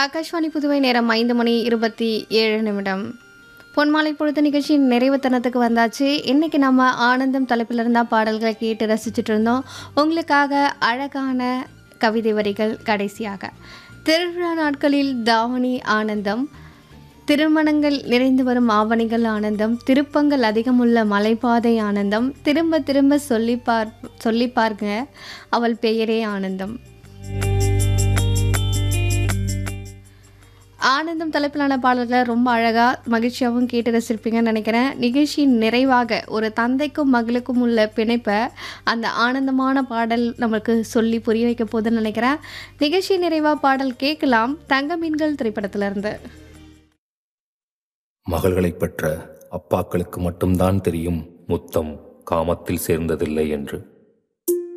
ஆகாஷ்வாணி புதுவை நேரம் ஐந்து மணி இருபத்தி ஏழு நிமிடம் பொன்மாலை பொழுது நிகழ்ச்சியின் நிறைவு தருணத்துக்கு வந்தாச்சு இன்னைக்கு நம்ம ஆனந்தம் தலைப்பில் இருந்தால் பாடல்களை கேட்டு ரசிச்சுட்டு இருந்தோம் உங்களுக்காக அழகான கவிதை வரிகள் கடைசியாக திருவிழா நாட்களில் தாவணி ஆனந்தம் திருமணங்கள் நிறைந்து வரும் ஆவணிகள் ஆனந்தம் திருப்பங்கள் அதிகமுள்ள மலைப்பாதை ஆனந்தம் திரும்ப திரும்ப சொல்லி பார் சொல்லி பாருங்க அவள் பெயரே ஆனந்தம் ஆனந்தம் தலைப்பிலான பாடல்களை ரொம்ப அழகாக மகிழ்ச்சியாகவும் கேட்டு ரசிப்பீங்கன்னு நினைக்கிறேன் நிகழ்ச்சியின் நிறைவாக ஒரு தந்தைக்கும் மகளுக்கும் உள்ள பிணைப்பை அந்த ஆனந்தமான பாடல் நம்மளுக்கு சொல்லி புரிய வைக்க போகுதுன்னு நினைக்கிறேன் நிகழ்ச்சி நிறைவாக பாடல் கேட்கலாம் தங்க மீன்கள் திரைப்படத்திலிருந்து மகள்களைப் பெற்ற அப்பாக்களுக்கு மட்டும்தான் தெரியும் முத்தம் காமத்தில் சேர்ந்ததில்லை என்று